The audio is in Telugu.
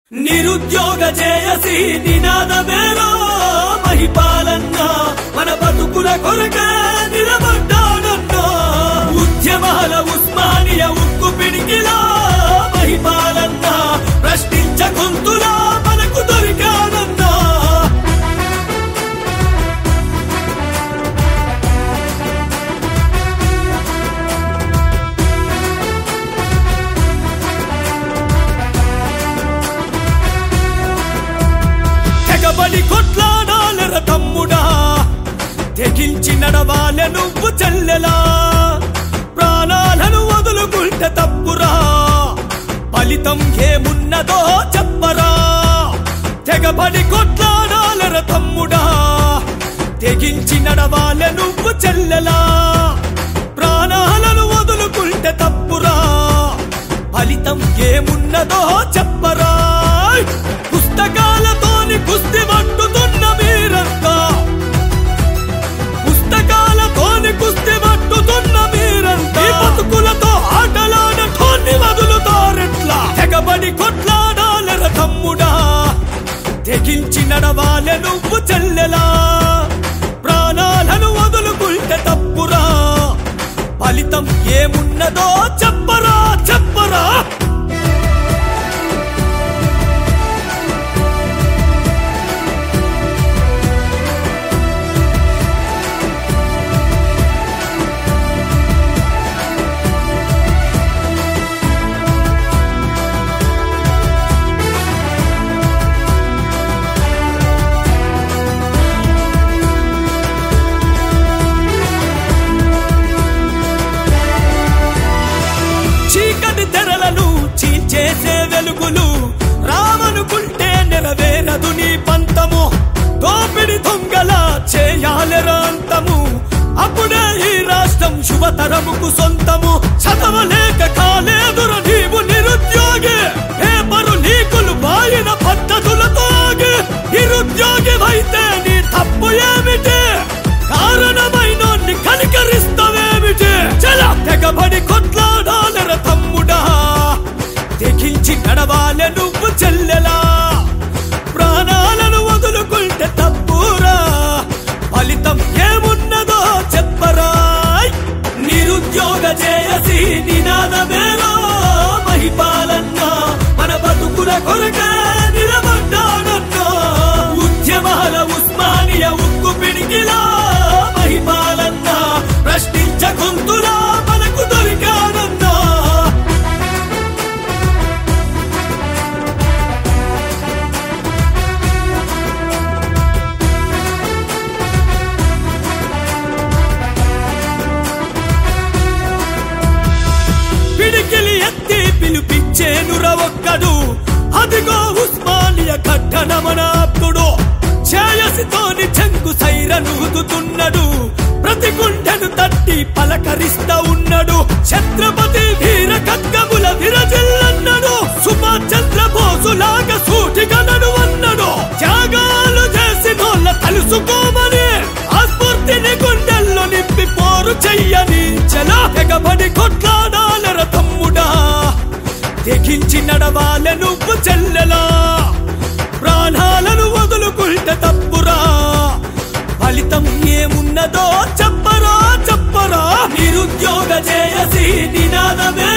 నిరుద్యోగ జేయసి నినాదమేలో మహిపాలన్నా మన బతుకుల కొరక నిలబడ్డాడన్నా ఉద్యమాల ఉస్మానియ ఉక్కు పిడికిలా మహిపాలన్నా ప్రశ్నించ గొంతులా మనకు దొరికాడన్నా తెగబడి కొట్లాడాలర తమ్ముడా తెగించి నడవాలె నువ్వు చెల్లెలా ప్రాణాలను వదులుకుంటే తప్పురా ఫలితం ఏమున్నదో చెప్పరా తెగబడి కొట్లాడాలర తమ్ముడా తెగించి నడవాలె నువ్వు చెల్లెలా ప్రాణాలను వదులుకుంటే తప్పురా ఫలితం ఏమున్నదో చెప్పరా పుస్తకాలతోని కుస్తి పట్టుతున్న మీరంతా పుస్తకాలతోని కుస్తి పట్టుతున్న మీరంతా ఈ బతుకులతో ఆటలాడటోన్ని వదులుతారెట్లా తెగబడి కొట్లాడాలర తమ్ముడా తెగించి నడవాలె నువ్వు చెల్లెలా ప్రాణాలను వదులుకుంటే తప్పురా ఫలితం ఏమున్నదో చెప్పరా చెప్పరా చీకటి తెరలను చీల్చేసే వెలుగులు రామనుకుంటే నెరవేరదు నీ పంతము దోపిడి దొంగల చేయాలెరా అంతము అప్పుడే ఈ రాష్ట్రం శుభతరముకు సొంతము చదవలేక కాలేదుర నీవు నిరుద్యోగి పేపరు లీకులు బాయిన పద్ధతులతోగి నిరుద్యోగి అయితే నీ తప్పు ఏమిటి కారణమైనోన్ని కనికరిస్తావేమిటి చల తెగబడి కొట్లాడాలర తమ్ముడా తెగించి నడవాలె నువ్వు చెల్లెలా ప్రాణాలను వదులుకుంటే తప్పురా ఫలితం ఏమున్నదో చెప్పరా నిరుద్యోగ జేయసి నినాదమేలో మహిపాలన్నా మన బతుకుల కొరక నిలబడ్డాడన్నా ఉద్యమాల ఉస్మానియ ఉక్కు పిడికిలా మహిపాలన్నా ప్రశ్నించ గొంతులా మనకు దొరికాడన్నా పిడికిలి ఎత్తి పిలిపించేనుర ఒక్కడు అదిగో ఉస్మానియ కట్టనమనాప్తుడు ఛాయసితోని చెంగు సైరనూదుతున్నాడు ప్రతి గుండెను తట్టి పలకరిస్తా ఉన్నాడు ఛత్రపతి వీర కక్కముల విరజిల్లన్నాడు సుభాష్ చంద్రబోసులాగా సూటిగనడు అన్నాడు త్యాగాలు చేసినోళ్ళ తెలుసుకోమని ఆ స్ఫూర్తిని గుండెల్లో నింపి పోరు చెయ్యని చలా తెగబడి కొట్లాడాలర తమ్ముడా తెగించి నడవాలె నువ్వు చెల్లెలా ప్రాణాలను వదులుకుంటే తప్పురా ఫలితం ఏమున్నదో చెప్పరా చెప్పరా నిరుద్యోగ జేయసి నినాదమే